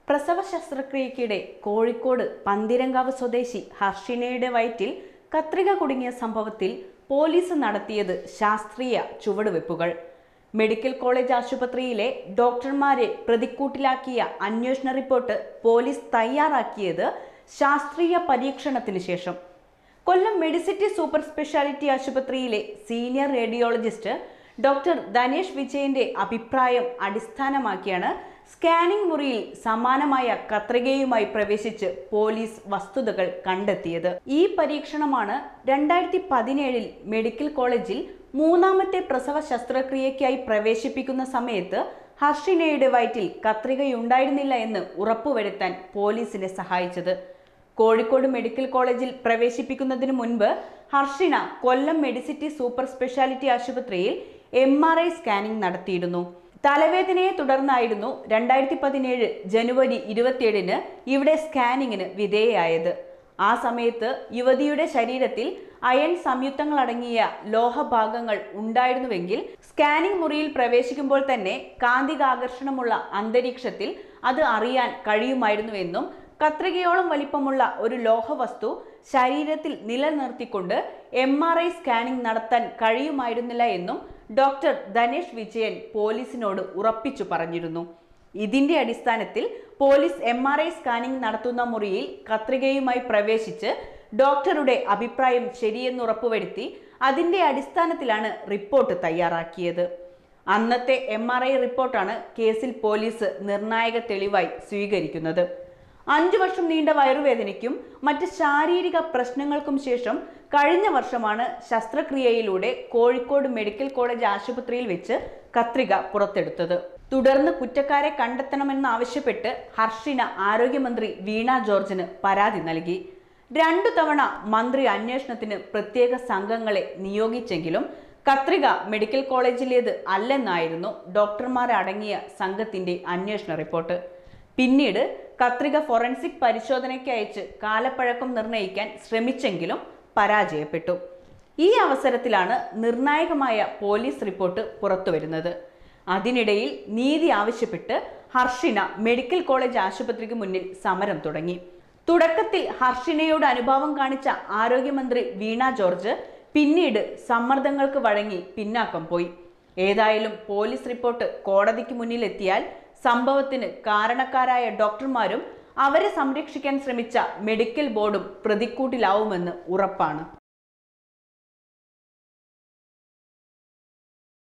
പ്രസവ ശസ്ത്രക്രിയയ്ക്കിടെ കോഴിക്കോട് പന്തിരങ്കാവ് സ്വദേശി ഹർഷിനയുടെ വയറ്റിൽ കത്രിക കുടുങ്ങിയ സംഭവത്തിൽ പോലീസ് നടത്തിയത് ശാസ്ത്രീയ ചുവടുവെപ്പുകൾ മെഡിക്കൽ കോളേജ് ആശുപത്രിയിലെ ഡോക്ടർമാരെ പ്രതിക്കൂട്ടിലാക്കിയ അന്വേഷണ റിപ്പോർട്ട് പോലീസ് തയ്യാറാക്കിയത് ശാസ്ത്രീയ പരീക്ഷണത്തിന് ശേഷം കൊല്ലം മെഡിസിറ്റി സൂപ്പർ സ്പെഷ്യാലിറ്റി ആശുപത്രിയിലെ സീനിയർ റേഡിയോളജിസ്റ്റ് ഡോക്ടർ ധനേഷ് വിജയന്റെ അഭിപ്രായം അടിസ്ഥാനമാക്കിയാണ് സ്കാനിംഗ് മുറിയിൽ സമാനമായ കത്രികയുമായി പ്രവേശിച്ച് പോലീസ് വസ്തുതകൾ കണ്ടെത്തിയത് ഈ പരീക്ഷണമാണ് രണ്ടായിരത്തി പതിനേഴിൽ മെഡിക്കൽ കോളേജിൽ മൂന്നാമത്തെ പ്രസവ ശസ്ത്രക്രിയയ്ക്കായി പ്രവേശിപ്പിക്കുന്ന സമയത്ത് ഹർഷിനയുടെ വയറ്റിൽ കത്രികയുണ്ടായിരുന്നില്ല എന്ന് ഉറപ്പുവരുത്താൻ പോലീസിനെ സഹായിച്ചത് കോഴിക്കോട് മെഡിക്കൽ കോളേജിൽ പ്രവേശിപ്പിക്കുന്നതിന് മുൻപ് Harshina Kollam Medicity super speciality ആശുപത്രിയിൽ എം ആർ ഐ സ്കാനിംഗ് നടത്തിയിരുന്നു തലവേദനയെ തുടർന്നായിരുന്നു രണ്ടായിരത്തി പതിനേഴ് ജനുവരി ഇരുപത്തിയേഴിന് ഇവിടെ സ്കാനിങ്ങിന് വിധേയയായത് ആ സമയത്ത് യുവതിയുടെ ശരീരത്തിൽ അയൺ സംയുക്തങ്ങളടങ്ങിയ ലോഹഭാഗങ്ങൾ ഉണ്ടായിരുന്നുവെങ്കിൽ സ്കാനിംഗ് മുറിയിൽ പ്രവേശിക്കുമ്പോൾ തന്നെ കാന്തികാകർഷണമുള്ള അന്തരീക്ഷത്തിൽ അത് അറിയാൻ കഴിയുമായിരുന്നുവെന്നും കത്രികയോളം വലിപ്പമുള്ള ഒരു ലോഹവസ്തു ശരീരത്തിൽ നിലനിർത്തിക്കൊണ്ട് എം ആർ ഐ സ്കാനിംഗ് നടത്താൻ കഴിയുമായിരുന്നില്ല എന്നും ഡോക്ടർ ധനേഷ് വിജയൻ പോലീസിനോട് ഉറപ്പിച്ചു പറഞ്ഞിരുന്നു ഇതിന്റെ അടിസ്ഥാനത്തിൽ police M R I scanning നടത്തുന്ന മുറിയിൽ കത്രികയുമായി പ്രവേശിച്ച് ഡോക്ടറുടെ അഭിപ്രായം ശരിയെന്ന് ഉറപ്പുവരുത്തി അതിന്റെ അടിസ്ഥാനത്തിലാണ് റിപ്പോർട്ട് തയ്യാറാക്കിയത് അന്നത്തെ എം ആർ ഐ റിപ്പോർട്ടാണ് കേസിൽ പോലീസ് നിർണായക തെളിവായി സ്വീകരിക്കുന്നത് അഞ്ചു വർഷം നീണ്ട വയറുവേദനയ്ക്കും മറ്റ് ശാരീരിക പ്രശ്നങ്ങൾക്കും ശേഷം കഴിഞ്ഞ വർഷമാണ് ശസ്ത്രക്രിയയിലൂടെ കോഴിക്കോട് മെഡിക്കൽ കോളേജ് ആശുപത്രിയിൽ വെച്ച് കത്രിക പുറത്തെടുത്തത് തുടർന്ന് കുറ്റക്കാരെ കണ്ടെത്തണമെന്നാവശ്യപ്പെട്ട് ഹർഷിന ആരോഗ്യമന്ത്രി വീണ ജോർജിന് പരാതി നൽകി രണ്ടു തവണ മന്ത്രി അന്വേഷണത്തിന് പ്രത്യേക സംഘങ്ങളെ നിയോഗിച്ചെങ്കിലും കത്രിക മെഡിക്കൽ കോളേജിലേത് അല്ലെന്നായിരുന്നു ഡോക്ടർമാരടങ്ങിയ സംഘത്തിന്റെ അന്വേഷണ റിപ്പോർട്ട് പിന്നീട് കത്രിക ഫോറൻസിക് പരിശോധനയ്ക്ക് അയച്ച് കാലപ്പഴക്കം നിർണ്ണയിക്കാൻ ശ്രമിച്ചെങ്കിലും പരാജയപ്പെട്ടു ഈ അവസരത്തിലാണ് നിർണായകമായ പോലീസ് റിപ്പോർട്ട് പുറത്തുവരുന്നത് അതിനിടയിൽ നീതി ആവശ്യപ്പെട്ട് ഹർഷിന മെഡിക്കൽ കോളേജ് ആശുപത്രിക്ക് മുന്നിൽ സമരം തുടങ്ങി തുടക്കത്തിൽ ഹർഷിനയോട് അനുഭാവം കാണിച്ച ആരോഗ്യമന്ത്രി വീണ ജോർജ് പിന്നീട് സമ്മർദ്ദങ്ങൾക്ക് വഴങ്ങി പിന്നാക്കം പോയി ഏതായാലും പോലീസ് റിപ്പോർട്ട് കോടതിക്ക് മുന്നിലെത്തിയാൽ സംഭവത്തിന് കാരണക്കാരായ ഡോക്ടർമാരും അവരെ സംരക്ഷിക്കാൻ ശ്രമിച്ച മെഡിക്കൽ ബോർഡും പ്രതിക്കൂട്ടിലാവുമെന്ന് ഉറപ്പാണ്